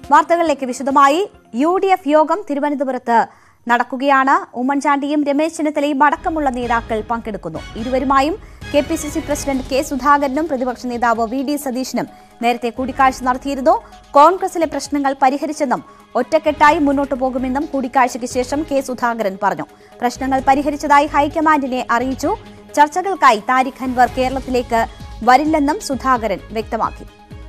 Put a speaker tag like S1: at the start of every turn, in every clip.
S1: വാർത്തകളിലേക്ക് വിശദമായി U D F യോഗം തിരുവനന്തപുരത്ത് നടക്കുകയാണ് ഉമ്മൻചാണ്ടിയും രമേശ് ചെന്നിത്തലയും അടക്കമുള്ള നേതാക്കൾ പങ്കെടുക്കുന്നു ഇരുവരുമായും K P C C president K സുധാകരനും പ്രതിപക്ഷ നേതാവ് വി ഡി സതീശനും നേരത്തെ കൂടിക്കാഴ്ച നടത്തിയിരുന്നു കോൺഗ്രസിലെ പ്രശ്നങ്ങൾ പരിഹരിച്ചെന്നും ഒറ്റക്കെട്ടായി മുന്നോട്ടു പോകുമെന്നും കൂടിക്കാഴ്ചയ്ക്ക് ശേഷം കെ സുധാകരൻ പറഞ്ഞു പ്രശ്നങ്ങൾ പരിഹരിച്ചതായി ഹൈക്കമാൻഡിനെ അറിയിച്ചു ചർച്ചകൾക്കായി താരിഖ് അൻവർ കേരളത്തിലേക്ക് വരില്ലെന്നും സുധാകരൻ വ്യക്തമാക്കി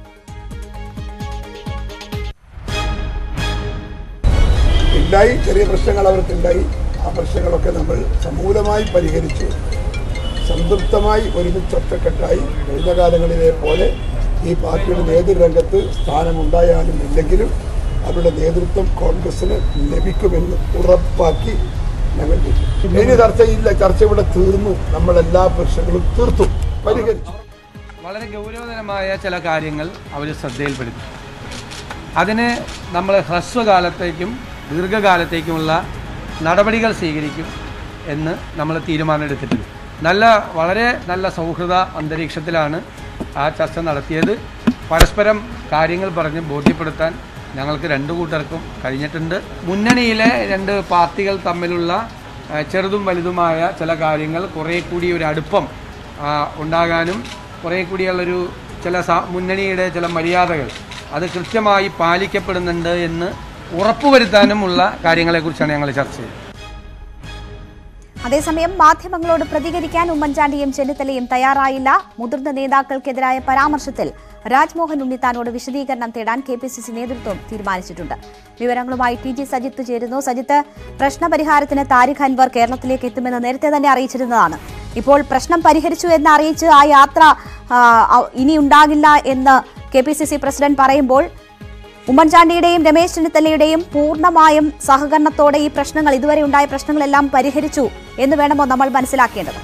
S2: ഉണ്ടായി ചെറിയ പ്രശ്നങ്ങൾ അവർക്കുണ്ടായി ആ പ്രശ്നങ്ങളൊക്കെ നമ്മൾ സമൂലമായി പരിഹരിച്ചു സംതൃപ്തമായി ഒരുമിച്ച് ഒറ്റക്കെട്ടായി കഴിഞ്ഞ കാലങ്ങളിലെ പോലെ ഈ പാർട്ടിയുടെ നേതൃരംഗത്ത് സ്ഥാനമുണ്ടായാലും ഇല്ലെങ്കിലും അവരുടെ നേതൃത്വം കോൺഗ്രസിന് ലഭിക്കുമെന്ന് ഉറപ്പാക്കി ഞങ്ങൾ നിൽക്കും. ഇനി ചർച്ചയില്ല ചർച്ച ഇവിടെ തീർന്നു നമ്മൾ എല്ലാ പ്രശ്നങ്ങളും തീർത്തു പരിഹരിച്ചു
S3: വളരെ ഗൗരവതരമായ ചില കാര്യങ്ങൾ അവർ ശ്രദ്ധയിൽപ്പെടുത്തി അതിന് നമ്മൾ ഹ്രസ്വകാലത്തേക്കും ദീർഘകാലത്തേക്കുമുള്ള നടപടികൾ സ്വീകരിക്കും എന്ന് നമ്മൾ തീരുമാനമെടുത്തിട്ടുണ്ട് നല്ല വളരെ നല്ല സൗഹൃദ അന്തരീക്ഷത്തിലാണ് ആ ചർച്ച നടത്തിയത് പരസ്പരം കാര്യങ്ങൾ പറഞ്ഞ് ബോധ്യപ്പെടുത്താൻ ഞങ്ങൾക്ക് രണ്ടു കൂട്ടർക്കും കഴിഞ്ഞിട്ടുണ്ട് മുന്നണിയിലെ രണ്ട് പാർട്ടികൾ തമ്മിലുള്ള ആ, ചെറുതും വലുതുമായ ചില കാര്യങ്ങൾ കുറേ കൂടി ഒരു അടുപ്പം ആ, ഉണ്ടാകാനും കുറേ കൂടിയുള്ളൊരു ചില സ- മുന്നണിയുടെ ചില മര്യാദകൾ അത് കൃത്യമായി പാലിക്കപ്പെടുന്നുണ്ട് എന്ന് ഉറപ്പുവരുത്താനുമുള്ള കാര്യങ്ങളെക്കുറിച്ചാണ് ഞങ്ങൾ ചർച്ച ചെയ്തത്
S1: അതേസമയം മാധ്യമങ്ങളോട് പ്രതികരിക്കാൻ ഉമ്മൻചാണ്ടിയും ചെന്നിത്തലയും തയ്യാറായില്ല മുതിർന്ന നേതാക്കൾക്കെതിരായ പരാമർശത്തിൽ രാജ്മോഹൻ ഉണ്ണിത്താനോട് വിശദീകരണം തേടാൻ കെ പി സി സി നേതൃത്വം തീരുമാനിച്ചിട്ടുണ്ട് വിവരങ്ങളുമായി ടി ജി സജിത്ത് ചേരുന്നു സജിത്ത് പ്രശ്നപരിഹാരത്തിന് താരിഖ് അൻവർ കേരളത്തിലേക്ക് എത്തുമെന്ന് നേരത്തെ തന്നെ അറിയിച്ചിരുന്നതാണ് ഇപ്പോൾ പ്രശ്നം പരിഹരിച്ചു എന്ന് അറിയിച്ച് ആ യാത്ര ആ, ആ, ഇനി ഉണ്ടാകില്ല എന്ന് K P C C president പറയുമ്പോൾ ഉമ്മൻചാണ്ടിയുടെയും രമേശ് ചെന്നിത്തലയുടെയും പൂർണ്ണമായും സഹകരണത്തോടെ ഈ പ്രശ്നങ്ങൾ ഇതുവരെ ഉണ്ടായ പ്രശ്നങ്ങളെല്ലാം പരിഹരിച്ചു എന്ന് വേണമോ നമ്മൾ മനസ്സിലാക്കേണ്ടത്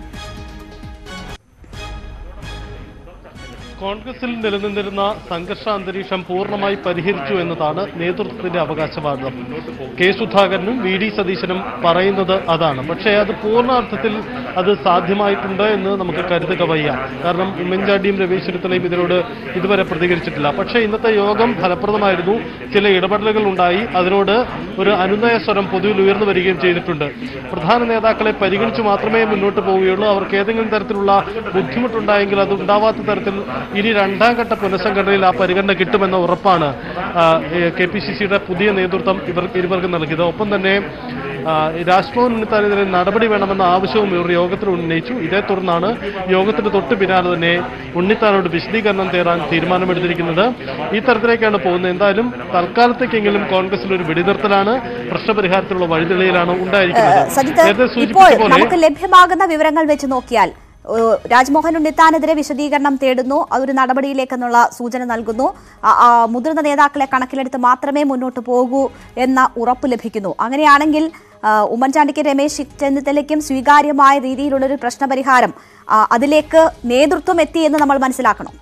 S4: കോൺഗ്രസിൽ നിലനിന്നിരുന്ന സംഘർഷ അന്തരീക്ഷം പൂർണ്ണമായി പരിഹരിച്ചു എന്നതാണ് നേതൃത്വത്തിന്റെ അവകാശവാദം കെ സുധാകരനും വി ഡി സതീശനും പറയുന്നത് അതാണ് പക്ഷേ അത് പൂർണ്ണാർത്ഥത്തിൽ അത് സാധ്യമായിട്ടുണ്ട് എന്ന് നമുക്ക് കരുതുക വയ്യ കാരണം ഉമ്മൻചാണ്ടിയും രമേശ് ചെന്നിത്തലയും ഇതിനോട് ഇതുവരെ പ്രതികരിച്ചിട്ടില്ല പക്ഷേ ഇന്നത്തെ യോഗം ഫലപ്രദമായിരുന്നു ചില ഇടപെടലുകൾ ഉണ്ടായി അതിനോട് ഒരു അനുനയ സ്വരം പൊതുവിൽ ഉയർന്നു വരികയും ചെയ്തിട്ടുണ്ട് പ്രധാന നേതാക്കളെ പരിഗണിച്ച് മാത്രമേ മുന്നോട്ട് പോവുകയുള്ളൂ അവർക്ക് ഏതെങ്കിലും തരത്തിലുള്ള ബുദ്ധിമുട്ടുണ്ടായെങ്കിൽ അത് ഉണ്ടാവാത്ത തരത്തിൽ ഇനി രണ്ടാം ഘട്ട പുനഃസംഘടനയിൽ ആ പരിഗണന കിട്ടുമെന്ന ഉറപ്പാണ് കെ പി സി സിയുടെ പുതിയ നേതൃത്വം ഇവർ ഇരുവർക്ക് നൽകിയത് ഒപ്പം തന്നെ ആ, രാജ്ഭവൻ ഉണ്ണിത്താനെതിരെ നടപടി വേണമെന്ന ആവശ്യവും ഇവർ യോഗത്തിൽ ഉന്നയിച്ചു ഇതേ തുടർന്നാണ് യോഗത്തിന് തൊട്ട് പിന്നാലെ തന്നെ ഉണ്ണിത്താനോട് വിശദീകരണം തേടാൻ തീരുമാനമെടുത്തിരിക്കുന്നത് ഈ തരത്തിലേക്കാണ് പോകുന്നത് എന്തായാലും തൽക്കാലത്തേക്കെങ്കിലും കോൺഗ്രസിൽ ഒരു വെടിനിർത്തലാണ് പ്രശ്നപരിഹാരത്തിലുള്ള വഴിതെളിയിലാണ് ഉണ്ടായിരിക്കുന്നത്
S1: സജിത്ത്
S4: നേരത്തെ
S1: ഇപ്പോൾ
S4: സൂചിപ്പിച്ച പോലെ
S1: നമുക്ക് ലഭ്യമാകുന്ന വിവരങ്ങൾ വെച്ച് നോക്കിയാൽ ഏഹ്, രാജ്മോഹൻ ഉണ്ണിത്താനെതിരെ വിശദീകരണം തേടുന്നു അതൊരു നടപടിയിലേക്കെന്നുള്ള സൂചന നൽകുന്നു ആ- ആ മുതിർന്ന നേതാക്കളെ കണക്കിലെടുത്ത് മാത്രമേ മുന്നോട്ട് പോകൂ എന്ന ഉറപ്പ് ലഭിക്കുന്നു അങ്ങനെയാണെങ്കിൽ ആ, ഉമ്മൻചാണ്ടിക്ക് രമേശ് ചെന്നിത്തലയ്ക്കും സ്വീകാര്യമായ രീതിയിലുള്ളൊരു പ്രശ്നപരിഹാരം ആ, അതിലേക്ക് നേതൃത്വം എത്തി എന്ന് നമ്മൾ മനസ്സിലാക്കണം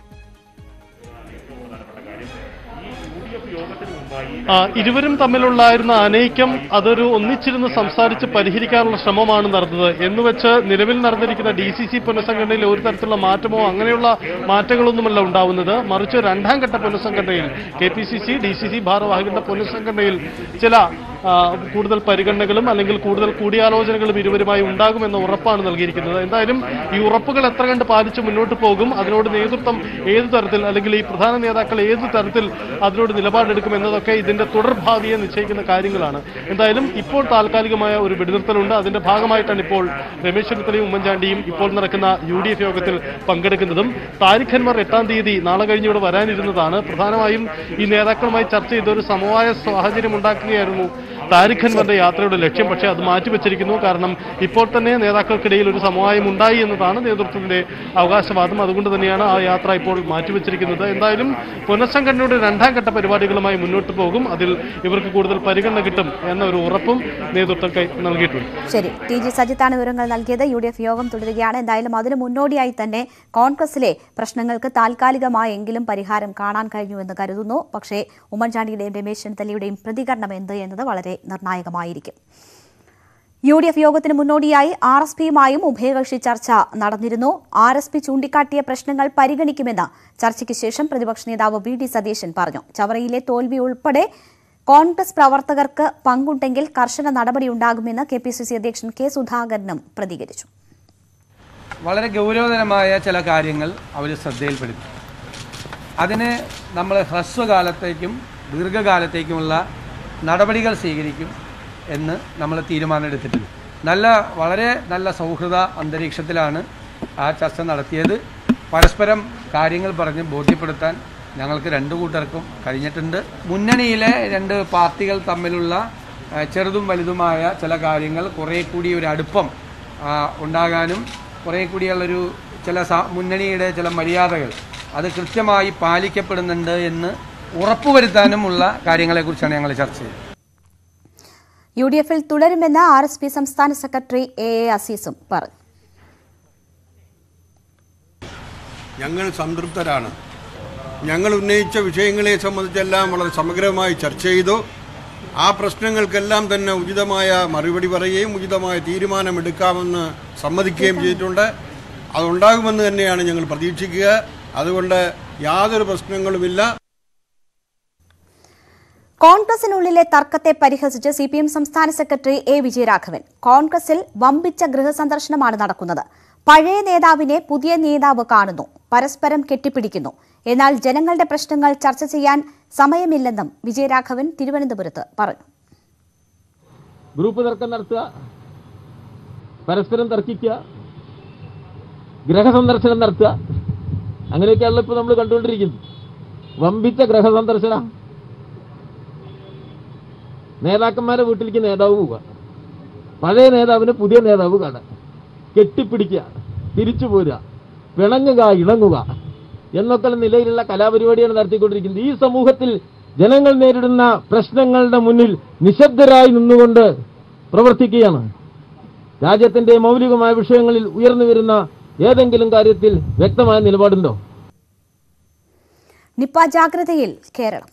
S4: ആ, ഇരുവരും തമ്മിലുള്ളായിരുന്ന അനൈക്യം അതൊരു ഒന്നിച്ചിരുന്ന് സംസാരിച്ച് പരിഹരിക്കാനുള്ള ശ്രമമാണ് നടന്നത് എന്നുവെച്ച് നിലവിൽ നടന്നിരിക്കുന്ന ഡി സി സി പുനഃസംഘടനയിൽ ഒരു തരത്തിലുള്ള മാറ്റമോ അങ്ങനെയുള്ള മാറ്റങ്ങളൊന്നുമല്ല ഉണ്ടാവുന്നത് മറിച്ച് രണ്ടാം ഘട്ട പുനഃസംഘടനയിൽ K P C C D C C ഭാരവാഹികളുടെ പുനഃസംഘടനയിൽ ചില ആ, കൂടുതൽ പരിഗണനകളും അല്ലെങ്കിൽ കൂടുതൽ കൂടിയാലോചനകളും ഇരുവരുമായി ഉണ്ടാകുമെന്ന ഉറപ്പാണ് നൽകിയിരിക്കുന്നത് എന്തായാലും ഈ ഉറപ്പുകൾ എത്ര കണ്ട് പാലിച്ച് മുന്നോട്ട് പോകും അതിനോട് നേതൃത്വം ഏത് തരത്തിൽ അല്ലെങ്കിൽ ഈ പ്രധാന നേതാക്കൾ ഏത് തരത്തിൽ അതിനോട് നിലപാടെടുക്കും എന്നതൊക്കെ ഇതിന്റെ തുടർഭാവിയെ നിശ്ചയിക്കുന്ന കാര്യങ്ങളാണ് എന്തായാലും ഇപ്പോൾ താൽക്കാലികമായ ഒരു വെടിനിർത്തലുണ്ട് അതിന്റെ ഭാഗമായിട്ടാണ് ഇപ്പോൾ രമേശ് ചെന്നിത്തലയും ഉമ്മൻചാണ്ടിയും ഇപ്പോൾ നടക്കുന്ന യു ഡി എഫ് യോഗത്തിൽ പങ്കെടുക്കുന്നതും താരിഖ് അൻവർ എട്ടാം തീയതി നാളെ കഴിഞ്ഞ് ഇവിടെ വരാനിരുന്നതാണ് പ്രധാനമായും ഈ നേതാക്കളുമായി ചർച്ച ചെയ്ത ഒരു സമവായ സാഹചര്യം ഉണ്ടാക്കുകയായിരുന്നു താരിഖ് അൻവറിന്റെ യാത്രയുടെ ലക്ഷ്യം പക്ഷേ അത് മാറ്റിവെച്ചിരിക്കുന്നു കാരണം ഇപ്പോൾ തന്നെ നേതാക്കൾക്കിടയിൽ ഒരു സമവായം ഉണ്ടായി എന്നതാണ് നേതൃത്വത്തിന്റെ അവകാശവാദം അതുകൊണ്ട് തന്നെയാണ് ആ യാത്ര ഇപ്പോൾ മാറ്റിവെച്ചിരിക്കുന്നത് എന്തായാലും പുനഃസംഘടനയുടെ രണ്ടാം ഘട്ട പരിപാടികളുമായി മുന്നോട്ട് പോകും അതിൽ ഇവർക്ക് കൂടുതൽ പരിഗണന കിട്ടും എന്ന ഒരു ഉറപ്പും നേതൃത്വം കൈ- നൽകിയിട്ടുണ്ട്
S1: ശരി ടി ജി സജിത്താണ് വിവരങ്ങൾ നൽകിയത് യു ഡി എഫ് യോഗം തുടരുകയാണ് എന്തായാലും അതിന് മുന്നോടിയായി തന്നെ കോൺഗ്രസിലെ പ്രശ്നങ്ങൾക്ക് താൽക്കാലികമായെങ്കിലും പരിഹാരം കാണാൻ കഴിഞ്ഞുവെന്ന് കരുതുന്നു പക്ഷേ ഉമ്മൻചാണ്ടിയുടെയും രമേശ് ചെന്നിത്തലയുടെയും പ്രതികരണം എന്ത് എന്നത് വളരെ നിർണായകമായിരിക്കും യു ഡി എഫ് യോഗത്തിന് മുന്നോടിയായി ആർ എസ് പിയുമായും ഉഭയകക്ഷി ചർച്ച നടന്നിരുന്നു ആർ എസ് പി ചൂണ്ടിക്കാട്ടിയ പ്രശ്നങ്ങൾ പരിഗണിക്കുമെന്ന് ചർച്ചയ്ക്ക് ശേഷം പ്രതിപക്ഷ നേതാവ് വി ഡി സതീശൻ പറഞ്ഞു ചവറയിലെ തോൽവി ഉൾപ്പെടെ കോൺഗ്രസ് പ്രവർത്തകർക്ക് പങ്കുണ്ടെങ്കിൽ കർശന നടപടിയുണ്ടാകുമെന്ന് കെ പി സി സി അധ്യക്ഷൻ കെ സുധാകരനും പ്രതികരിച്ചു
S3: വളരെ ഗൗരവതരമായ ചില കാര്യങ്ങൾ അവർ ശ്രദ്ധയിൽപ്പെടുത്തി അതിന് നമ്മൾ ഹ്രസ്വകാലത്തേക്കും ദീർഘകാലത്തേക്കുമുള്ള നടപടികൾ സ്വീകരിക്കും എന്ന് നമ്മൾ തീരുമാനമെടുത്തിട്ടുണ്ട് നല്ല വളരെ നല്ല സൗഹൃദ അന്തരീക്ഷത്തിലാണ് ആ ചർച്ച നടത്തിയത് പരസ്പരം കാര്യങ്ങൾ പറഞ്ഞ് ബോധ്യപ്പെടുത്താൻ ഞങ്ങൾക്ക് രണ്ടു കൂട്ടർക്കും കഴിഞ്ഞിട്ടുണ്ട് മുന്നണിയിലെ രണ്ട് പാർട്ടികൾ തമ്മിലുള്ള ആ, ചെറുതും വലുതുമായ ചില കാര്യങ്ങൾ കുറേ കൂടി ഒരു അടുപ്പം ആ, ഉണ്ടാകാനും കുറേ കൂടിയുള്ളൊരു ചില സ മുന്നണിയുടെ ചില മര്യാദകൾ അത് കൃത്യമായി പാലിക്കപ്പെടുന്നുണ്ട് എന്ന് ഉറപ്പുവരുത്താനുമുള്ള കാര്യങ്ങളെക്കുറിച്ചാണ് ഞങ്ങൾ ചർച്ച ചെയ്തത്
S1: യു ഡി എഫിൽ തുടരുമെന്ന് ആർ എസ് പി സംസ്ഥാന സെക്രട്ടറി എ എ അസീസും പറഞ്ഞു
S5: ഞങ്ങൾ സംതൃപ്തരാണ് ഞങ്ങൾ ഉന്നയിച്ച വിഷയങ്ങളെ സംബന്ധിച്ചെല്ലാം വളരെ സമഗ്രമായി ചർച്ച ചെയ്തു ആ പ്രശ്നങ്ങൾക്കെല്ലാം തന്നെ ഉചിതമായ മറുപടി പറയുകയും ഉചിതമായ തീരുമാനമെടുക്കാമെന്ന് സമ്മതിക്കുകയും ചെയ്തിട്ടുണ്ട് അതുണ്ടാകുമെന്ന് തന്നെയാണ് ഞങ്ങൾ പ്രതീക്ഷിക്കുക അതുകൊണ്ട് യാതൊരു പ്രശ്നങ്ങളുമില്ല
S1: കോൺഗ്രസിനുള്ളിലെ തർക്കത്തെ പരിഹസിച്ച് സി പി എം സംസ്ഥാന സെക്രട്ടറി എ വിജയരാഘവൻ കോൺഗ്രസിൽ വമ്പിച്ച ഗൃഹസന്ദർശനമാണ് നടക്കുന്നത് പഴയ നേതാവിനെ പുതിയ നേതാവ് കാണുന്നു പരസ്പരം കെട്ടിപ്പിടിക്കുന്നു എന്നാൽ ജനങ്ങളുടെ പ്രശ്നങ്ങൾ ചർച്ച ചെയ്യാൻ സമയമില്ലെന്നും വിജയരാഘവൻ തിരുവനന്തപുരത്ത് പറഞ്ഞു
S6: ഗ്രൂപ്പ് തർക്കം നടത്തുക പരസ്പരം തർക്കിക്കുക ഗ്രഹസന്ദർശനം നടത്തുക അങ്ങനെയൊക്കെയാണല്ലോ ഇപ്പൊ നമ്മൾ കണ്ടുകൊണ്ടിരിക്കുന്നത് വമ്പിച്ച ഗ്രഹസന്ദർശനം നേതാക്കന്മാരെ വീട്ടിലേക്ക് നേതാവ് പോവുക പഴയ നേതാവിനെ പുതിയ നേതാവ് കാണുക കെട്ടിപ്പിടിക്കുക തിരിച്ചു പോരുക പിണങ്ങുക ഇണങ്ങുക എന്നൊക്കെ നിലയിലുള്ള കലാപരിപാടിയാണ് നടത്തിക്കൊണ്ടിരിക്കുന്നത് ഈ സമൂഹത്തിൽ ജനങ്ങൾ നേരിടുന്ന പ്രശ്നങ്ങളുടെ മുന്നിൽ നിശബ്ദരായി നിന്നുകൊണ്ട് പ്രവർത്തിക്കുകയാണ് രാജ്യത്തിന്റെ മൗലികമായ വിഷയങ്ങളിൽ ഉയർന്നു വരുന്ന ഏതെങ്കിലും കാര്യത്തിൽ വ്യക്തമായ നിലപാടുണ്ടോ
S1: നിപ്പ ജാഗ്രതയിൽ കേരളം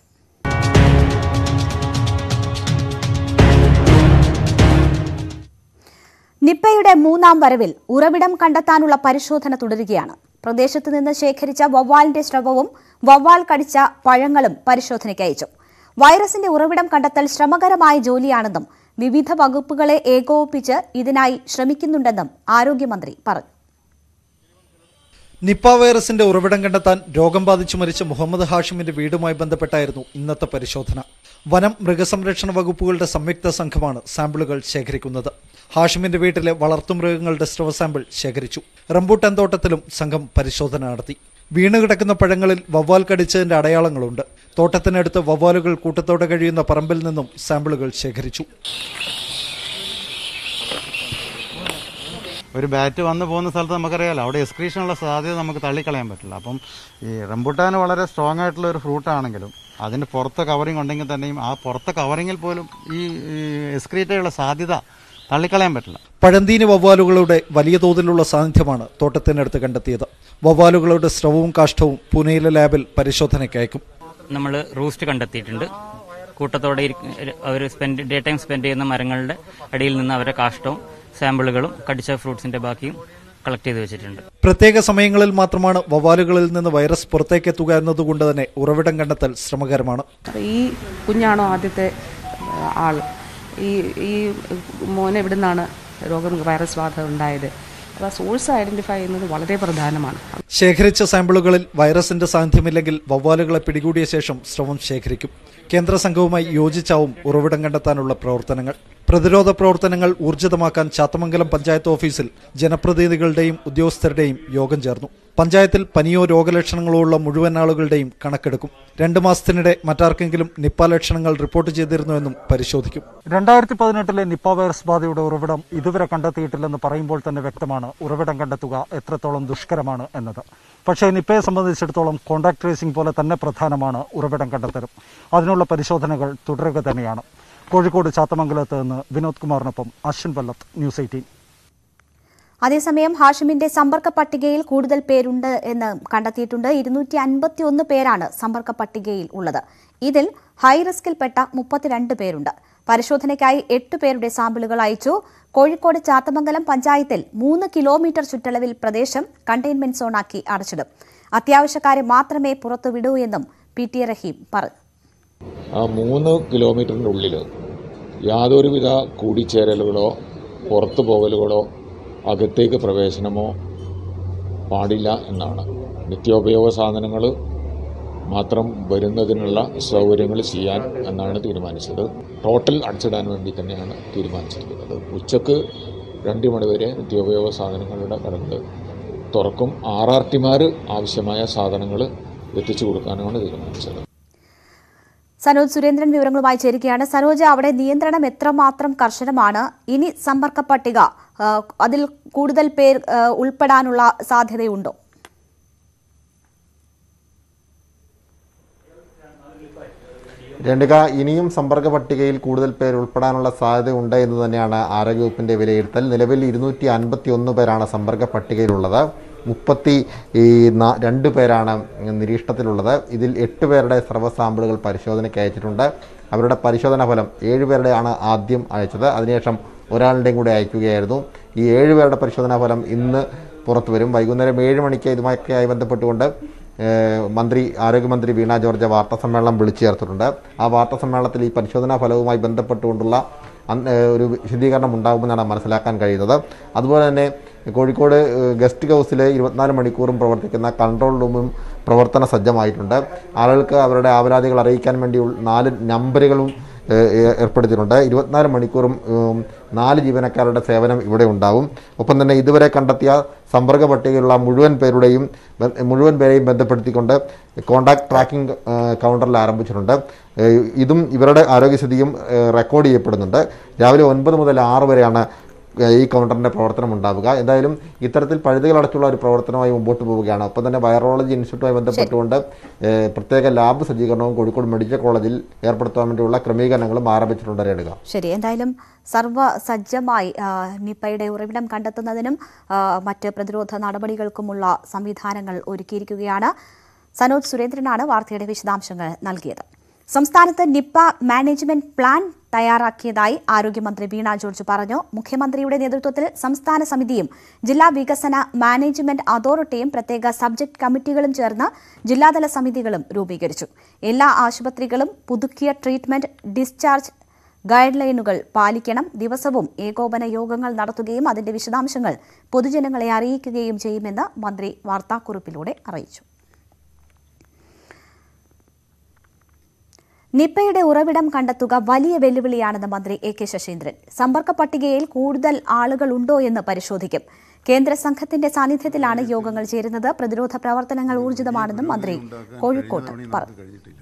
S1: നിപ്പയുടെ മൂന്നാം വരവിൽ ഉറവിടം കണ്ടെത്താനുള്ള പരിശോധന തുടരുകയാണ് പ്രദേശത്ത് നിന്ന് ശേഖരിച്ച വവ്വാലിന്റെ സ്രവവും വവ്വാൽ കടിച്ച പഴങ്ങളും പരിശോധനയ്ക്ക് അയച്ചു വൈറസിന്റെ ഉറവിടം കണ്ടെത്തൽ ശ്രമകരമായ ജോലിയാണെന്നും വിവിധ വകുപ്പുകളെ ഏകോപിപ്പിച്ച് ഇതിനായി ശ്രമിക്കുന്നുണ്ടെന്നും ആരോഗ്യമന്ത്രി പറഞ്ഞു
S7: നിപ്പ വൈറസിന്റെ ഉറവിടം കണ്ടെത്താൻ രോഗം ബാധിച്ചു മരിച്ച മുഹമ്മദ് ഹാഷിമിന്റെ വീടുമായി ബന്ധപ്പെട്ടായിരുന്നു ഇന്നത്തെ പരിശോധന വനം മൃഗസംരക്ഷണ വകുപ്പുകളുടെ സംയുക്ത സംഘമാണ് സാമ്പിളുകൾ ശേഖരിക്കുന്നത് ഹാഷിമിന്റെ വീട്ടിലെ വളർത്തുമൃഗങ്ങളുടെ സ്രവ സാമ്പിൾ ശേഖരിച്ചു റംബൂട്ടാൻ തോട്ടത്തിലും സംഘം പരിശോധന നടത്തി വീണുകിടക്കുന്ന പഴങ്ങളിൽ വവ്വാൽ കടിച്ചതിന്റെ അടയാളങ്ങളുണ്ട് തോട്ടത്തിനടുത്ത് വവ്വാലുകൾ കൂട്ടത്തോടെ കഴിയുന്ന പറമ്പിൽ നിന്നും സാമ്പിളുകൾ ശേഖരിച്ചു
S8: ഒരു ബാറ്റ് വന്ന് പോകുന്ന സ്ഥലത്ത് നമുക്കറിയാലോ അവിടെ എക്സ്ക്രീഷനുള്ള സാധ്യത നമുക്ക് തള്ളിക്കളയാൻ പറ്റില്ല അപ്പം ഈ റംബുട്ടാൻ വളരെ സ്ട്രോങ് ആയിട്ടുള്ള ഒരു ഫ്രൂട്ട് ആണെങ്കിലും അതിന് പുറത്ത് കവറിങ് ഉണ്ടെങ്കിൽ തന്നെയും ആ പുറത്തെ കവറിങ്ങിൽ പോലും ഈ എക്സ്ക്രീറ്റയുള്ള സാധ്യത തള്ളിക്കളയാൻ പറ്റില്ല
S7: പഴന്തീനി വവ്വാലുകളുടെ വലിയ തോതിലുള്ള സാന്നിധ്യമാണ് തോട്ടത്തിനടുത്ത് കണ്ടെത്തിയത് വവ്വാലുകളുടെ സ്രവവും കാഷ്ടവും പൂനെയിലെ ലാബിൽ പരിശോധനയ്ക്ക് അയക്കും
S9: നമ്മൾ റൂസ്റ്റ് കണ്ടെത്തിയിട്ടുണ്ട് കൂട്ടത്തോടെ അവർ സ്പെൻഡ് ഡേ ടൈം സ്പെൻഡ് ചെയ്യുന്ന മരങ്ങളുടെ അടിയിൽ നിന്ന് അവരുടെ കാഷ്ടവും സാമ്പിളുകളും കടിച്ച ഫ്രൂട്ട്സിന്റെ ബാക്കിയും കളക്ട് ചെയ്ത് വെച്ചിട്ടുണ്ട്
S7: പ്രത്യേക സമയങ്ങളിൽ മാത്രമാണ് വവ്വാലുകളിൽ നിന്ന് വൈറസ് പുറത്തേക്ക് എത്തുക എന്നതുകൊണ്ട് തന്നെ ഉറവിടം കണ്ടെത്തൽ ശ്രമകരമാണ്
S10: ഈ കുഞ്ഞാണോ ആദ്യത്തെ ആ, ആൾ ഈ ഈ മോനെ എവിടെ നിന്നാണ് രോഗം വൈറസ് ബാധ ഉണ്ടായത് അപ്പോൾ സോഴ്സ് ഐഡന്റിഫൈ ചെയ്യുന്നത് വളരെ പ്രധാനമാണ്
S7: ശേഖരിച്ച സാമ്പിളുകളിൽ വൈറസിന്റെ സാന്നിധ്യമില്ലെങ്കിൽ വവ്വാലുകളെ പിടികൂടിയ ശേഷം സ്രവം ശേഖരിക്കും കേന്ദ്ര സംഘവുമായി യോജിച്ചാവും ഉറവിടം കണ്ടെത്താനുള്ള പ്രവർത്തനങ്ങൾ പ്രതിരോധ പ്രവർത്തനങ്ങൾ ഊർജിതമാക്കാൻ ചാത്തമംഗലം പഞ്ചായത്ത് ഓഫീസിൽ ജനപ്രതിനിധികളുടെയും ഉദ്യോഗസ്ഥരുടെയും യോഗം ചേർന്നു പഞ്ചായത്തിൽ പനിയോ രോഗലക്ഷണങ്ങളോ ഉള്ള മുഴുവൻ ആളുകളുടെയും കണക്കെടുക്കും രണ്ട് മാസത്തിനിടെ മറ്റാർക്കെങ്കിലും നിപ്പ ലക്ഷണങ്ങൾ റിപ്പോർട്ട് ചെയ്തിരുന്നുവെന്നും പരിശോധിക്കും
S11: രണ്ടായിരത്തി പതിനെട്ടിലെ നിപ്പ വൈറസ് ബാധയുടെ ഉറവിടം ഇതുവരെ കണ്ടെത്തിയിട്ടില്ലെന്ന് പറയുമ്പോൾ തന്നെ വ്യക്തമാണ് ഉറവിടം കണ്ടെത്തുക എത്രത്തോളം ദുഷ്കരമാണ് എന്നത് പക്ഷേ നിപ്പയെ സംബന്ധിച്ചിടത്തോളം കോണ്ടാക്ട് ട്രേസിംഗ് പോലെ തന്നെ പ്രധാനമാണ് ഉറവിടം കണ്ടെത്തലും അതിനുള്ള പരിശോധനകൾ തുടരുക തന്നെയാണ് കോഴിക്കോട് ചാത്തമംഗലത്ത് നിന്ന് വിനോദ് കുമാറിനൊപ്പം അശ്വിൻ വല്ലത്ത് ന്യൂസ് എയ്റ്റീൻ
S1: അതേസമയം ഹാഷിമിന്റെ സമ്പർക്ക പട്ടികയിൽ കൂടുതൽ പേരുണ്ട് എന്ന് കണ്ടെത്തിയിട്ടുണ്ട് ഇരുന്നൂറ്റി അൻപത്തി ഒന്ന് പേരാണ് സമ്പർക്ക പട്ടികയിൽ ഉള്ളത് ഇതിൽ ഹൈറിസ്കിൽപ്പെട്ട മുപ്പത്തിരണ്ട് പേരുണ്ട് പരിശോധനയ്ക്കായി എട്ട് പേരുടെ സാമ്പിളുകൾ അയച്ചു കോഴിക്കോട് ചാത്തമംഗലം പഞ്ചായത്തിൽ മൂന്ന് കിലോമീറ്റർ ചുറ്റളവിൽ പ്രദേശം കണ്ടെയ്ൻമെന്റ് സോണാക്കി അടച്ചിടും അത്യാവശ്യക്കാരെ മാത്രമേ പുറത്തുവിടൂ എന്നും പി ടി റഹീം പറഞ്ഞു
S12: ആ മൂന്ന് കിലോമീറ്ററിൻ്റെ ഉള്ളിൽ യാതൊരുവിധ കൂടിച്ചേരലുകളോ പുറത്തു പോകലുകളോ അകത്തേക്ക് പ്രവേശനമോ പാടില്ല എന്നാണ് നിത്യോപയോഗ സാധനങ്ങൾ മാത്രം വരുന്നതിനുള്ള സൗകര്യങ്ങൾ ചെയ്യാൻ എന്നാണ് തീരുമാനിച്ചത് ടോട്ടൽ അടച്ചിടാൻ വേണ്ടി തന്നെയാണ് തീരുമാനിച്ചിരിക്കുന്നത് ഉച്ചക്ക് രണ്ട് മണിവരെ നിത്യോപയോഗ സാധനങ്ങളുടെ കടകൾ തുറക്കും ആർ ആർ ടിമാർ ആവശ്യമായ സാധനങ്ങൾ എത്തിച്ചു കൊടുക്കാനാണ് തീരുമാനിച്ചത്
S1: സനോജ് സുരേന്ദ്രൻ വിവരങ്ങളുമായി ചേരുകയാണ് സനോജ് അവിടെ നിയന്ത്രണം എത്രമാത്രം കർശനമാണ് ഇനി സമ്പർക്ക പട്ടിക ആ, അതിൽ കൂടുതൽ പേർ ആ, ഉൾപ്പെടാനുള്ള സാധ്യതയുണ്ടോ
S13: രണ്ടിക ഇനിയും സമ്പർക്ക പട്ടികയിൽ കൂടുതൽ പേർ ഉൾപ്പെടാനുള്ള സാധ്യതയുണ്ട് എന്ന് തന്നെയാണ് ആരോഗ്യവകുപ്പിന്റെ വിലയിരുത്തൽ നിലവിൽ ഇരുന്നൂറ്റി അൻപത്തി ഒന്ന് പേരാണ് സമ്പർക്ക പട്ടികയിലുള്ളത് മുപ്പത്തി ഈ നാ- രണ്ട് പേരാണ് നിരീക്ഷണത്തിലുള്ളത് ഇതിൽ എട്ട് പേരുടെ സർവ്വ സാമ്പിളുകൾ പരിശോധനയ്ക്ക് അയച്ചിട്ടുണ്ട് അവരുടെ പരിശോധനാ ഫലം ഏഴ് പേരുടെയാണ് ആദ്യം അയച്ചത് അതിനുശേഷം ഒരാളുടെയും കൂടെ അയക്കുകയായിരുന്നു ഈ ഏഴ് പേരുടെ പരിശോധനാ ഫലം ഇന്ന് പുറത്തു വരും വൈകുന്നേരം ഏഴ് മണിക്ക് ഇതുമൊക്കെയായി ബന്ധപ്പെട്ടുകൊണ്ട് ഏഹ് മന്ത്രി ആരോഗ്യമന്ത്രി വീണ ജോർജ് വാർത്താ സമ്മേളനം വിളിച്ചു ചേർത്തിട്ടുണ്ട് ആ വാർത്താ സമ്മേളനത്തിൽ ഈ പരിശോധനാ ഫലവുമായി ബന്ധപ്പെട്ടുകൊണ്ടുള്ള അന്ന് ഏഹ് ഒരു വിശദീകരണം ഉണ്ടാകുമെന്നാണ് മനസ്സിലാക്കാൻ കഴിയുന്നത് അതുപോലെ തന്നെ കോഴിക്കോട് ഏഹ് ഗസ്റ്റ് ഹൗസിൽ ഇരുപത്തിനാല് മണിക്കൂറും പ്രവർത്തിക്കുന്ന കൺട്രോൾ റൂമും പ്രവർത്തന സജ്ജമായിട്ടുണ്ട് ആളുകൾക്ക് അവരുടെ ആവലാതികൾ അറിയിക്കാൻ വേണ്ടി നാല് നമ്പറുകളും ഏഹ് ഏ- ഏർപ്പെടുത്തിയിട്ടുണ്ട് ഇരുപത്തിനാല് മണിക്കൂറും ഉം, നാല് ജീവനക്കാരുടെ സേവനം ഇവിടെ ഉണ്ടാവും ഒപ്പം തന്നെ ഇതുവരെ കണ്ടെത്തിയ സമ്പർക്ക പട്ടികയിലുള്ള മുഴുവൻ പേരുടെയും ബ- മുഴുവൻ പേരെയും ബന്ധപ്പെടുത്തിക്കൊണ്ട് കോൺടാക്ട് ട്രാക്കിംഗ് ഏഹ്, കൗണ്ടറിൽ ആരംഭിച്ചിട്ടുണ്ട് ഏഹ്, ഇതും ഇവരുടെ ആരോഗ്യസ്ഥിതിയും ഏഹ്, റെക്കോർഡ് ചെയ്യപ്പെടുന്നുണ്ട് രാവിലെ ഒൻപത് മുതൽ ആറ് വരെയാണ് ഏഹ്, ഈ കൗണ്ടറിൻ്റെ പ്രവർത്തനം ഉണ്ടാവുക എന്തായാലും ഇത്തരത്തിൽ പഴുതുകളടച്ചുള്ള ഒരു പ്രവർത്തനമായി മുമ്പോട്ട് പോവുകയാണ് ഒപ്പം തന്നെ വൈറോളജി ഇൻസ്റ്റിറ്റ്യൂട്ടുമായി ബന്ധപ്പെട്ടുകൊണ്ട് ഏഹ്, പ്രത്യേക ലാബ് സജ്ജീകരണവും കോഴിക്കോട് മെഡിക്കൽ കോളേജിൽ ഏർപ്പെടുത്താൻ വേണ്ടിയുള്ള ക്രമീകരണങ്ങളും ആരംഭിച്ചിട്ടുണ്ട് രേണുക
S1: ശരി എന്തായാലും സർവ്വസജ്ജമായി ആ, നിപ്പയുടെ ഉറവിടം കണ്ടെത്തുന്നതിനും ആ, മറ്റ് പ്രതിരോധ നടപടികൾക്കുമുള്ള സംവിധാനങ്ങൾ ഒരുക്കിയിരിക്കുകയാണ് സനോജ് സുരേന്ദ്രനാണ് വാർത്തയുടെ വിശദാംശങ്ങൾ നൽകിയത് സംസ്ഥാനത്ത് നിപ്പ മാനേജ്മെന്റ് പ്ലാൻ തയ്യാറാക്കിയതായി ആരോഗ്യമന്ത്രി വീണ ജോർജ് പറഞ്ഞു മുഖ്യമന്ത്രിയുടെ നേതൃത്വത്തിൽ സംസ്ഥാന സമിതിയും ജില്ലാ വികസന മാനേജ്മെന്റ് അതോറിറ്റിയും പ്രത്യേക സബ്ജക്ട് കമ്മിറ്റികളും ചേർന്ന് ജില്ലാതല സമിതികളും രൂപീകരിച്ചു എല്ലാ ആശുപത്രികളും പുതുക്കിയ ട്രീറ്റ്മെന്റ് ഡിസ്ചാർജ് ഗൈഡ് ലൈനുകൾ പാലിക്കണം ദിവസവും ഏകോപന യോഗങ്ങൾ നടത്തുകയും അതിന്റെ വിശദാംശങ്ങൾ പൊതുജനങ്ങളെ അറിയിക്കുകയും ചെയ്യുമെന്ന് മന്ത്രി വാർത്താക്കുറിപ്പിലൂടെ അറിയിച്ചു നിപ്പയുടെ ഉറവിടം കണ്ടെത്തുക വലിയ വെല്ലുവിളിയാണെന്ന് മന്ത്രി എ കെ ശശീന്ദ്രൻ സമ്പർക്ക പട്ടികയിൽ കൂടുതൽ ആളുകൾ ഉണ്ടോ എന്ന് പരിശോധിക്കും കേന്ദ്ര സംഘത്തിന്റെ സാന്നിധ്യത്തിലാണ് യോഗങ്ങൾ ചേരുന്നത് പ്രതിരോധ പ്രവർത്തനങ്ങൾ ഊർജിതമാണെന്നും മന്ത്രി കോഴിക്കോട്ട് പറഞ്ഞു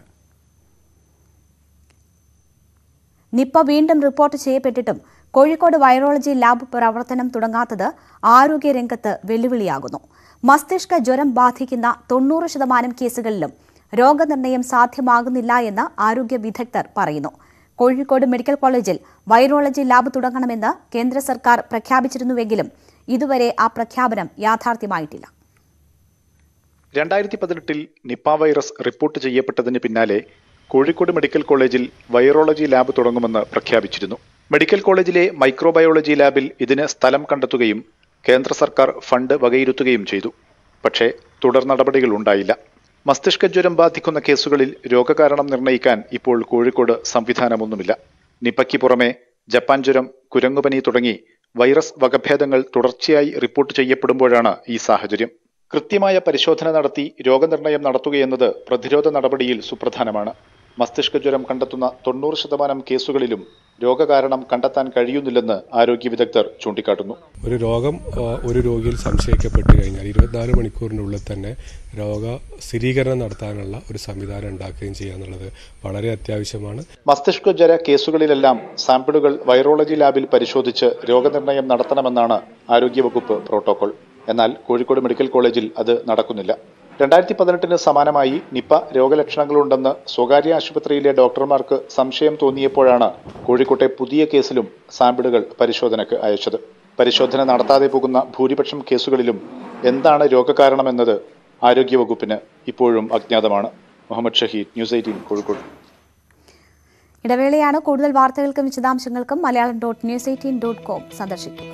S1: നിപ്പ വീണ്ടും റിപ്പോർട്ട് ചെയ്യപ്പെട്ടിട്ടും കോഴിക്കോട് വൈറോളജി ലാബ് പ്രവർത്തനം തുടങ്ങാത്തത് ആരോഗ്യരംഗത്ത് വെല്ലുവിളിയാകുന്നു മസ്തിഷ്ക ജ്വരം ബാധിക്കുന്ന തൊണ്ണൂറ് ശതമാനം കേസുകളിലും രോഗനിർണയം സാധ്യമാകുന്നില്ല എന്ന് ആരോഗ്യ വിദഗ്ധർ പറയുന്നു കോഴിക്കോട് മെഡിക്കൽ കോളേജിൽ വൈറോളജി ലാബ് തുടങ്ങണമെന്ന് കേന്ദ്ര സർക്കാർ പ്രഖ്യാപിച്ചിരുന്നുവെങ്കിലും ഇതുവരെ ആ പ്രഖ്യാപനം യാഥാർത്ഥ്യമായിട്ടില്ല
S14: രണ്ടായിരത്തി പതിനെട്ടിൽ നിപ്പ വൈറസ് റിപ്പോർട്ട് ചെയ്യപ്പെട്ടതിന് പിന്നാലെ കോഴിക്കോട് മെഡിക്കൽ കോളേജിൽ വൈറോളജി ലാബ് തുടങ്ങുമെന്ന് പ്രഖ്യാപിച്ചിരുന്നു മെഡിക്കൽ കോളേജിലെ മൈക്രോബയോളജി ലാബിൽ ഇതിന് സ്ഥലം കണ്ടെത്തുകയും കേന്ദ്ര സർക്കാർ ഫണ്ട് വകയിരുത്തുകയും ചെയ്തു പക്ഷേ തുടർ നടപടികൾ ഉണ്ടായില്ല മസ്തിഷ്ക ജ്വരം ബാധിക്കുന്ന കേസുകളിൽ രോഗകാരണം നിർണ്ണയിക്കാൻ ഇപ്പോൾ കോഴിക്കോട് സംവിധാനമൊന്നുമില്ല നിപ്പയ്ക്ക് പുറമെ ജപ്പാൻ ജ്വരം കുരങ്ങുപനി തുടങ്ങി വൈറസ് വകഭേദങ്ങൾ തുടർച്ചയായി റിപ്പോർട്ട് ചെയ്യപ്പെടുമ്പോഴാണ് ഈ സാഹചര്യം കൃത്യമായ പരിശോധന നടത്തി രോഗനിർണയം നടത്തുകയെന്നത് പ്രതിരോധ നടപടിയിൽ സുപ്രധാനമാണ് മസ്തിഷ്ക ജ്വരം കണ്ടെത്തുന്ന തൊണ്ണൂറ് ശതമാനം കേസുകളിലും രോഗകാരണം കണ്ടെത്താൻ കഴിയുന്നില്ലെന്ന് ആരോഗ്യ വിദഗ്ധർ ചൂണ്ടിക്കാട്ടുന്നു
S15: ഒരു രോഗം ആ, ഒരു രോഗിയിൽ സംശയിക്കപ്പെട്ട് കഴിഞ്ഞാൽ ഇരുപത്തിനാല് മണിക്കൂറിനുള്ളിൽ തന്നെ രോഗ സ്ഥിരീകരണം നടത്താനുള്ള ഒരു സംവിധാനം ഉണ്ടാക്കുകയും ചെയ്യുക എന്നുള്ളത് വളരെ അത്യാവശ്യമാണ്
S14: മസ്തിഷ്ക ജ്വര കേസുകളിലെല്ലാം സാമ്പിളുകൾ വൈറോളജി ലാബിൽ പരിശോധിച്ച് രോഗനിർണയം നടത്തണമെന്നാണ് ആരോഗ്യവകുപ്പ് പ്രോട്ടോകോൾ എന്നാൽ കോഴിക്കോട് മെഡിക്കൽ കോളേജിൽ അത് നടക്കുന്നില്ല രണ്ടായിരത്തി പതിനെട്ടിന് സമാനമായി നിപ്പ രോഗലക്ഷണങ്ങളുണ്ടെന്ന് സ്വകാര്യ ആശുപത്രിയിലെ ഡോക്ടർമാർക്ക് സംശയം തോന്നിയപ്പോഴാണ് കോഴിക്കോട്ടെ പുതിയ കേസിലും സാമ്പിളുകൾ പരിശോധനയ്ക്ക് അയച്ചത് പരിശോധന നടത്താതെ പോകുന്ന ഭൂരിപക്ഷം കേസുകളിലും എന്താണ് രോഗകാരണമെന്നത് ആരോഗ്യവകുപ്പിന് ഇപ്പോഴും അജ്ഞാതമാണ് മുഹമ്മദ് ഷഹീദ് ന്യൂസ് എയ്റ്റീൻ കോഴിക്കോട്
S1: ഇടവേളയാണ് കൂടുതൽ വാർത്തകൾക്കും വിശദാംശങ്ങൾക്കും Malayalam dot news eighteen dot com സന്ദർശിക്കുക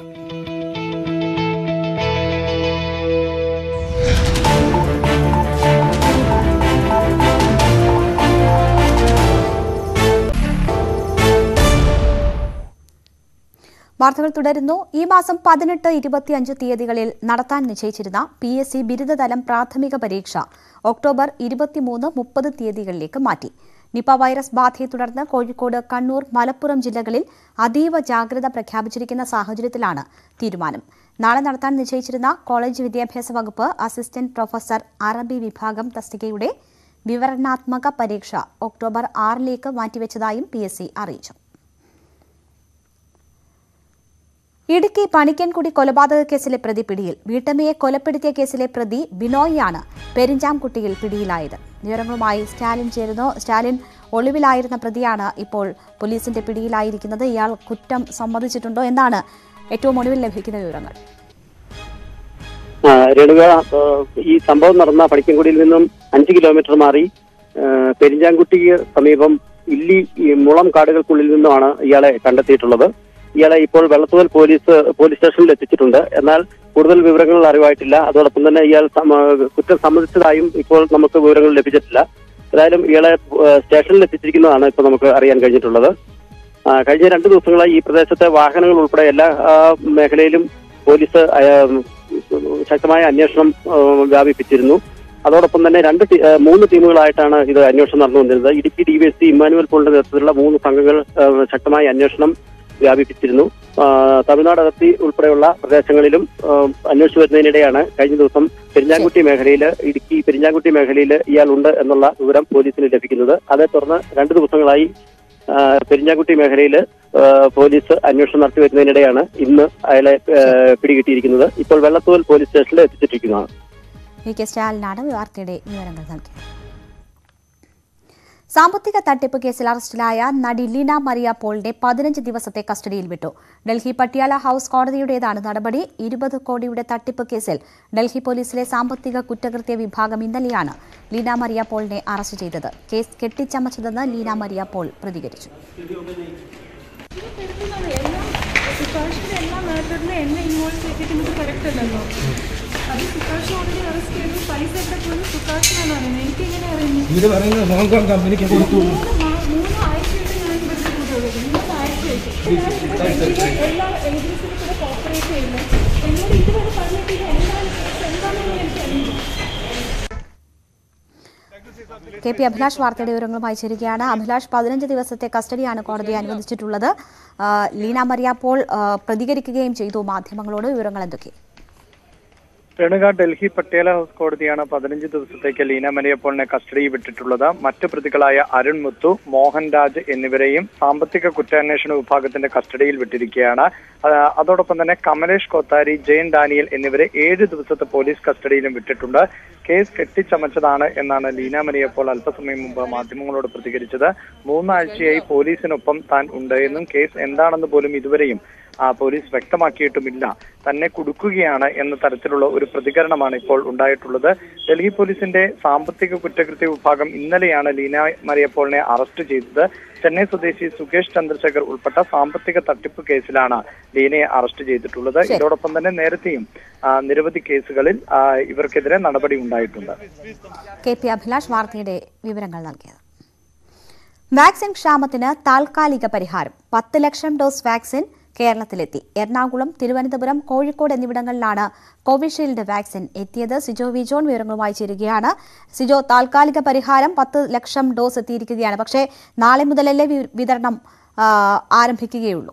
S1: വാർത്തകൾ തുടരുന്നു ഈ മാസം പതിനെട്ട് ഇരുപത്തിയഞ്ച് തീയതികളിൽ നടത്താൻ നിശ്ചയിച്ചിരുന്ന പി എസ് സി ബിരുദതലം പ്രാഥമിക പരീക്ഷ ഒക്ടോബർ ഇരുപത്തിമൂന്ന് മുപ്പത് തീയതികളിലേക്ക് മാറ്റി നിപ വൈറസ് ബാധയെ തുടർന്ന് കോഴിക്കോട് കണ്ണൂർ മലപ്പുറം ജില്ലകളിൽ അതീവ ജാഗ്രത പ്രഖ്യാപിച്ചിരിക്കുന്ന സാഹചര്യത്തിലാണ് തീരുമാനം നാളെ നടത്താൻ നിശ്ചയിച്ചിരുന്ന കോളേജ് വിദ്യാഭ്യാസ വകുപ്പ് അസിസ്റ്റന്റ് പ്രൊഫസർ അറബി വിഭാഗം തസ്തികയുടെ വിവരണാത്മക പരീക്ഷ ഒക്ടോബർ ആറിലേക്ക് മാറ്റിവെച്ചതായും പി അറിയിച്ചു ഇടുക്കി പണിക്കൻകുടി കൊലപാതക കേസിലെ പ്രതി പിടിയിൽ വീട്ടമ്മയെ കൊലപ്പെടുത്തിയ കേസിലെ പ്രതി ബിനോയിയാണ് പെരിഞ്ചാംകുട്ടിയിൽ പിടിയിലായത് വിവരങ്ങളുമായി സ്റ്റാലിൻ ചേരുന്നു സ്റ്റാലിൻ ഒളിവിലായിരുന്ന പ്രതിയാണ് ഇപ്പോൾ പോലീസിന്റെ പിടിയിലായിരിക്കുന്നത് ഇയാൾ കുറ്റം സമ്മതിച്ചിട്ടുണ്ടോ എന്നാണ് ഏറ്റവും ഒടുവിൽ ലഭിക്കുന്ന വിവരങ്ങൾ
S16: ആ, രേണുക ആ, ഈ സംഭവം നടന്ന പണിക്കൻകുടിയിൽ നിന്നും അഞ്ച് കിലോമീറ്റർ മാറി ആ, പെരിഞ്ചാൻകുട്ടിക്ക് സമീപം ഇല്ലി ഈ മുളം കാടുകൾക്കുള്ളിൽ നിന്നുമാണ് ഇയാളെ കണ്ടെത്തിയിട്ടുള്ളത് ഇയാളെ ഇപ്പോൾ വെള്ളത്തൂവൽ പോലീസ് പോലീസ് സ്റ്റേഷനിൽ എത്തിച്ചിട്ടുണ്ട് എന്നാൽ കൂടുതൽ വിവരങ്ങൾ അറിവായിട്ടില്ല അതോടൊപ്പം തന്നെ ഇയാൾ സമ- കുറ്റം സമ്മതിച്ചതായും ഇപ്പോൾ നമുക്ക് വിവരങ്ങൾ ലഭിച്ചിട്ടില്ല ഏതായാലും ഇയാളെ ആ, സ്റ്റേഷനിൽ എത്തിച്ചിരിക്കുന്നതാണ് ഇപ്പോൾ നമുക്ക് അറിയാൻ കഴിഞ്ഞിട്ടുള്ളത് ആ, കഴിഞ്ഞ രണ്ട് ദിവസങ്ങളായി ഈ പ്രദേശത്തെ വാഹനങ്ങൾ ഉൾപ്പെടെ എല്ലാ ആ, മേഖലയിലും പോലീസ് ആ, ശക്തമായ അന്വേഷണം ആ, വ്യാപിപ്പിച്ചിരുന്നു അതോടൊപ്പം തന്നെ രണ്ട് ടീ- ആ, മൂന്ന് ടീമുകളായിട്ടാണ് ഇത് അന്വേഷണം നടന്നുകൊണ്ടിരുന്നത് ഇടുക്കി ഡിവൈഎസ്പി ഇമ്മാനുവൽ പോളിന്റെ നേതൃത്വത്തിലുള്ള മൂന്ന് സംഘങ്ങൾ ആ, ശക്തമായ അന്വേഷണം വ്യാപിപ്പിച്ചിരുന്നു ആ, തമിഴ്നാട് അതിർത്തി ഉൾപ്പെടെയുള്ള പ്രദേശങ്ങളിലും ആ, അന്വേഷിച്ചു വരുന്നതിനിടെയാണ് കഴിഞ്ഞ ദിവസം പെരിഞ്ഞാൻകുട്ടി മേഖലയിൽ ഇടുക്കി പെരിഞ്ഞാൻകുട്ടി മേഖലയിൽ ഇയാളുണ്ട് എന്നുള്ള വിവരം പോലീസിന് ലഭിക്കുന്നത് അതേ തുടർന്ന് രണ്ട് ദിവസങ്ങളായി ആ, പെരിഞ്ഞാൻകുട്ടി മേഖലയിൽ പോലീസ് അന്വേഷണം നടത്തി വരുന്നതിനിടെയാണ് ഇന്ന് അയാളെ ആ, പിടികിട്ടിയിരിക്കുന്നത് ഇപ്പോൾ വെള്ളത്തൂവൽ പോലീസ് സ്റ്റേഷനിൽ എത്തിച്ചിട്ടിരിക്കുന്നതാണ്
S1: വി കെ സ്റ്റാലിനാണ് വാർത്തയുടെ വിവരങ്ങൾ നൽകിയത് സാമ്പത്തിക തട്ടിപ്പ് കേസിൽ അറസ്റ്റിലായ നടി ലീന മറിയ പോളിനെ പതിനഞ്ച് ദിവസത്തെ കസ്റ്റഡിയിൽ വിട്ടു ഡൽഹി പട്ടിയാല ഹൌസ് കോടതിയുടേതാണ് നടപടി ഇരുപത് കോടിയുടെ തട്ടിപ്പ് കേസിൽ ഡൽഹി പോലീസിലെ സാമ്പത്തിക കുറ്റകൃത്യ വിഭാഗം ഇന്നലെയാണ് ലീന മറിയ പോളിനെ അറസ്റ്റ് ചെയ്തത് കേസ് കെട്ടിച്ചമച്ചതെന്ന് ലീന മറിയ പോൾ പ്രതികരിച്ചു
S17: എല്ലാ മാറ്ററിലും എന്നെ ഇൻവോൾവ് ചെയ്തിരിക്കുന്നത് കറക്റ്റ് അല്ലല്ലോ അത് സുകാഷ് ഓൾറെഡി അറസ്റ്റ് ചെയ്തു പൈസ എവിടെ പോയി സുകാഷിനാണ് അറിയുന്നത് എനിക്ക് എങ്ങനെ അറിയുന്നു
S18: ഇവര് പറയുന്നത് ഹോങ്കോങ് കമ്പനിക്ക് കൊടുത്തു
S17: മൂന്ന് മാ- മൂന്ന് ആഴ്ചയായിട്ട് ഞാൻ ഇവിടുത്തെ കൂടെയുള്ളത് മൂന്ന് ആഴ്ചയായിട്ട് ഞാൻ ഇവിടെ എല്ലാ ഏജൻസിനും കൂടെ കോപ്പറേറ്റ് ചെയ്യുന്നു എന്നോട് ഇതുവരെ പറഞ്ഞിട്ടില്ല എന്താണ് കേസ് എന്താണെന്ന് എനിക്കറിയില്ല
S1: കെ പി അഭിലാഷ് വാർത്തയുടെ വിവരങ്ങളുമായി ചേരുകയാണ് അഭിലാഷ് പതിനഞ്ച് ദിവസത്തെ കസ്റ്റഡിയാണ് കോടതി അനുവദിച്ചിട്ടുള്ളത് ആ, ലീന മറിയ പോൾ ആ, പ്രതികരിക്കുകയും ചെയ്തു മാധ്യമങ്ങളോട് വിവരങ്ങൾ എന്തൊക്കെ
S19: രേണുക ഡൽഹി പട്യാല ഹൗസ് കോടതിയാണ് പതിനഞ്ച് ദിവസത്തേക്ക് ലീന മരിയപ്പോളിനെ കസ്റ്റഡിയിൽ വിട്ടിട്ടുള്ളത് മറ്റ് പ്രതികളായ അരുൺ മുത്തു മോഹൻരാജ് എന്നിവരെയും സാമ്പത്തിക കുറ്റാന്വേഷണ വിഭാഗത്തിന്റെ കസ്റ്റഡിയിൽ വിട്ടിരിക്കുകയാണ് ആ, അതോടൊപ്പം തന്നെ കമലേഷ് കോത്താരി ജയൻ ഡാനിയൽ എന്നിവരെ ഏഴ് ദിവസത്തെ പോലീസ് കസ്റ്റഡിയിലും വിട്ടിട്ടുണ്ട് കേസ് കെട്ടിച്ചമച്ചതാണ് എന്നാണ് ലീന മരിയപ്പോൾ അല്പസമയം മുമ്പ് മാധ്യമങ്ങളോട് പ്രതികരിച്ചത് മൂന്നാഴ്ചയായി പോലീസിനൊപ്പം താൻ ഉണ്ട് എന്നും കേസ് എന്താണെന്ന് പോലും ഇതുവരെയും ആ, പോലീസ് വ്യക്തമാക്കിയിട്ടുമില്ല തന്നെ കുടുക്കുകയാണ് എന്ന തരത്തിലുള്ള ഒരു പ്രതികരണമാണ് ഇപ്പോൾ ഉണ്ടായിട്ടുള്ളത് ഡൽഹി പോലീസിന്റെ സാമ്പത്തിക കുറ്റകൃത്യ വിഭാഗം ഇന്നലെയാണ് ലീന മരിയപ്പോളിനെ അറസ്റ്റ് ചെയ്തത് ചെന്നൈ സ്വദേശി സുകേഷ് ചന്ദ്രശേഖർ ഉൾപ്പെട്ട സാമ്പത്തിക തട്ടിപ്പ് കേസിലാണ് ലീനയെ അറസ്റ്റ് ചെയ്തിട്ടുള്ളത്
S1: ശരി.
S19: ഇതോടൊപ്പം തന്നെ നേരത്തെയും ആ, നിരവധി കേസുകളിൽ ആ, ഇവർക്കെതിരെ നടപടി ഉണ്ടായിട്ടുണ്ട്
S1: കെ പി അഭിലാഷ് വാർത്തയുടെ വിവരങ്ങൾ നൽകിയത് വാക്സിൻ ക്ഷാമത്തിന് താൽക്കാലിക പരിഹാരം പത്ത് ലക്ഷം ഡോസ് വാക്സിൻ കേരളത്തിലെത്തി എറണാകുളം തിരുവനന്തപുരം കോഴിക്കോട് എന്നിവിടങ്ങളിലാണ് കോവിഷീൽഡ് വാക്സിൻ എത്തിയത് സിജോ വി ജോൺ വിവരങ്ങളുമായി ചേരുകയാണ് സിജോ താൽക്കാലിക പരിഹാരം പത്ത് ലക്ഷം ഡോസ് എത്തിയിരിക്കുകയാണ് പക്ഷേ നാളെ മുതലല്ലേ വി- വിതരണം ആ, ആരംഭിക്കുകയുള്ളൂ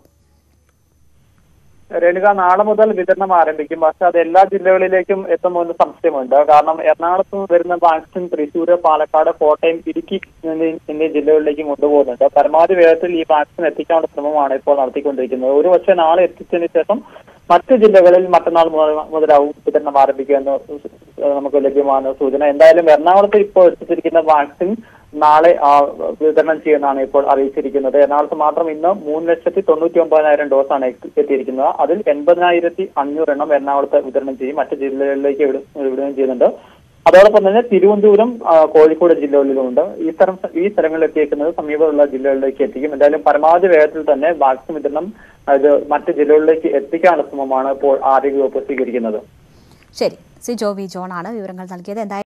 S20: രേണുക നാളെ മുതൽ വിതരണം ആരംഭിക്കും പക്ഷെ അത് എല്ലാ ജില്ലകളിലേക്കും എത്തുമോ എന്ന് സംശയമുണ്ട് കാരണം എറണാകുളത്ത് നിന്ന് വരുന്ന വാക്സിൻ തൃശ്ശൂർ പാലക്കാട് കോട്ടയം ഇടുക്കി എന്നീ എന്നീ ജില്ലകളിലേക്കും കൊണ്ടുപോകുന്നുണ്ട് പരമാവധി വേഗത്തിൽ ഈ വാക്സിൻ എത്തിക്കാനുള്ള ശ്രമമാണ് ഇപ്പോൾ നടത്തിക്കൊണ്ടിരിക്കുന്നത് ഒരു പക്ഷേ നാളെ എത്തിച്ചതിന് ശേഷം മറ്റ് ജില്ലകളിൽ മറ്റന്നാൾ മുതൽ- മുതലാവും വിതരണം ആരംഭിക്കുക എന്ന് നമുക്ക് ലഭ്യമാണ് സൂചന എന്തായാലും എറണാകുളത്ത് ഇപ്പോൾ എത്തിച്ചിരിക്കുന്ന വാക്സിൻ നാളെ ആ, വിതരണം ചെയ്യുമെന്നാണ് ഇപ്പോൾ അറിയിച്ചിരിക്കുന്നത് എറണാകുളത്ത് മാത്രം ഇന്ന് മൂന്ന് ലക്ഷത്തി തൊണ്ണൂറ്റി ഒമ്പതിനായിരം ഡോസാണ് എത്തി- എത്തിയിരിക്കുന്നത് അതിൽ എൺപതിനായിരത്തി അഞ്ഞൂറ് എണ്ണം എറണാകുളത്ത് വിതരണം ചെയ്യും മറ്റ് ജില്ലകളിലേക്ക് വിട- വിടുകയും ചെയ്യുന്നുണ്ട് അതോടൊപ്പം തന്നെ തിരുവനന്തപുരം ആ, കോഴിക്കോട് ജില്ലകളിലുമുണ്ട് ഈ തരം ഈ സ്ഥലങ്ങളിൽ എത്തിയേക്കുന്നത് സമീപമുള്ള ജില്ലകളിലേക്ക് എത്തിക്കും എന്തായാലും പരമാവധി വേഗത്തിൽ തന്നെ വാക്സിൻ വിതരണം ഇത് മറ്റ് ജില്ലകളിലേക്ക് എത്തിക്കാനുള്ള ശ്രമമാണ് ഇപ്പോൾ ആരോഗ്യവകുപ്പ് സ്വീകരിക്കുന്നത്
S1: ശരി സിജോ വി ജോണാണ് വിവരങ്ങൾ നൽകിയത് എന്തായാലും